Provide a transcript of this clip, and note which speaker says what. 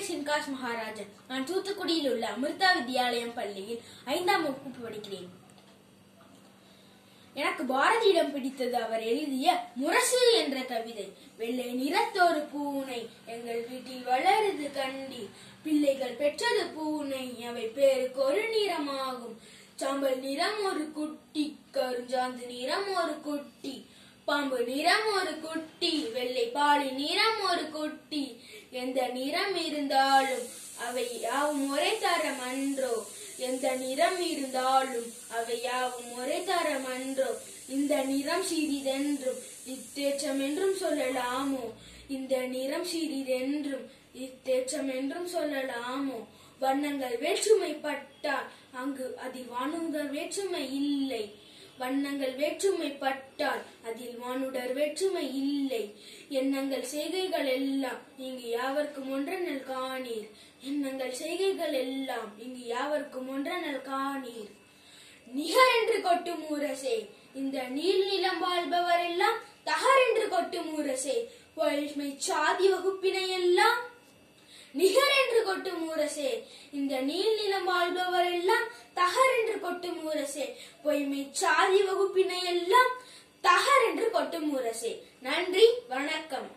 Speaker 1: சின்காஷ் மகாராஜன் நான் தூத்துக்குடியில் உள்ள அமிர்தா வித்யாலயம் பள்ளியில் ஐந்தாம் வகுப்பு படிக்கிறேன் எனக்கு பாரதியிடம் பிடித்தது அவர் எழுதிய முரசு என்ற கவிதை வெள்ளை நிறத்தொரு பூனை எங்கள் வீட்டில் வளருது கண்டி பிள்ளைகள் பெற்றது பூனை அவை பேருக்கு ஒரு நிறமாகும் சாம்பல் நிறம் ஒரு குட்டி கருஞ்சாந்து நிறம் ஒரு குட்டி பாம்பு நிறம் ஒரு குட்டி வெள்ளை பாலி நிறம் ஒரு குட்டி எந்த நிறம் இருந்தாலும் அவை யாவும் ஒரே தரம் அன்றோ எந்த நிறம் இருந்தாலும் அவை யாவும் ஒரே தரம் அன்றோ இந்த நிறம் சிறிதென்றும் இத்தேற்றம் என்றும் சொல்லலாமோ இந்த நிறம் சிறிதென்றும் இத்தேற்றம் என்றும் சொல்லலாமோ வண்ணங்கள் வேற்றுமைப்பட்டால் அங்கு அதில் வானுங்கள் வேற்றுமை இல்லை வண்ணங்கள் வேற்றுமைப்பட்டால் அதில் வானுடர் வேற்றுமை இல்லை எண்ணங்கள் செய்கைகள் எல்லாம் இங்கு யாவர்க்கும் ஒன்றனல் காணீர் எண்ணங்கள் செய்கைகள் எல்லாம் இங்கு யாவர்க்கும் ஒன்றனல் காணீர் நிகர் என்று கொட்டும் ஊரசே இந்த நீள் நிலம் வாழ்பவர் எல்லாம் தகர் என்று கொட்டும் ஊரசே பொய்மை சாதி வகுப்பினை எல்லாம் நிகர் என்று கொட்டும் ஊரசே இந்த நீள் நிலம் வாழ்பவர் எல்லாம் தகர் என்று கொட்டும் ஊரசே பொய்மை சாதி வகுப்பினை எல்லாம் தகர் என்று கொட்டும் ஊரசே நன்றி வணக்கம்